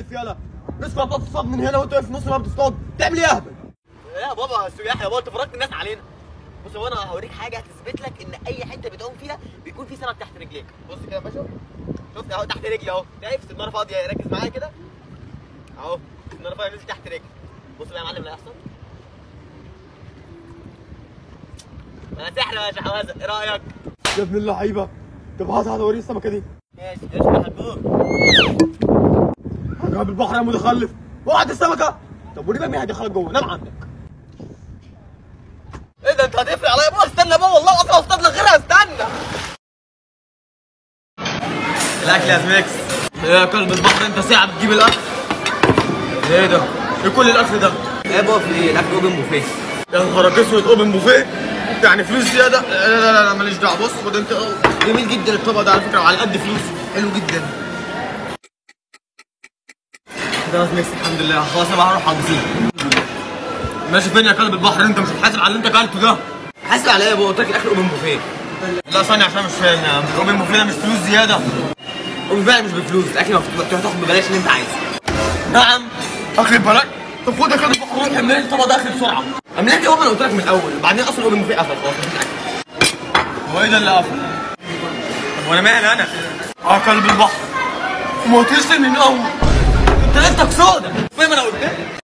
يلا اسكت بقى تصطاد من هنا وانت واقف في نص ما بتصطاد تعمل ايه يا اهبل يا بابا السياح يا بابا انت فرجت الناس علينا بص هو انا هوريك حاجه هتثبت لك ان اي حته بتعوم فيها بيكون في سمك تحت رجليك بص كده يا باشا شفت اهو تحت رجلي اهو شايف السناره فاضيه ركز معايا كده اهو السناره فاضيه نزل تحت رجلي بص بقى يا معلم اللي هيحصل انا سحر يا باشا حوازه ايه رايك؟ يا ابن اللعيبه طب هات هات وريني السمكه دي ماشي ايش يا حبوب عجب البحر يا متخلف وقعت السمكه طب وريني بقى مين هيدخلك جوه نام عندك ايه ده انت هتفرق عليا بقى استنى بقى والله اصلا اصطاد لك غيرها استنى الاكل يا زميكس يا كلب البحر انت ساعه بتجيب الاكل ايه ده؟ ايه كل الاكل ده؟ ايه بقى في ايه الاكل اوبن بوفيه يا نهارك اسود اوبن بوفيه يعني فلوس زياده لا لا لا, لا ماليش دعوه بص خد انت جميل جدا الطبق ده على فكره وعلى قد فلوسه حلو جدا ده زميكس الحمد لله خلاص انا هروح على البسين ماشي فين يا كلب البحر انت مش هتحاسب على اللي انت اكلته ده حاسب عليا بقى قلت لك الاكل اوبن بوفيه لا ثانيه عشان مش فاهم يا عم الاوبن بوفيه ده مش فلوس زياده اوبن بوفيه مش بفلوس الاكل مفتوح تروح تاخد ببلاش اللي انت عايزه نعم اكل ببلاش طب خد يا كلب البحر روح اعمل لي الطبق ده اخر بسرعه عملت ايه اوبن قلت لك من الاول وبعدين اصلا اوبن بوفيه قفل خلاص مفيش اكل هو ايه ده اللي قفل؟ طب وانا مالي انا؟ اه كلب البحر ما قلتليش من الاول انت لسه سودا فاهم انا قلت لك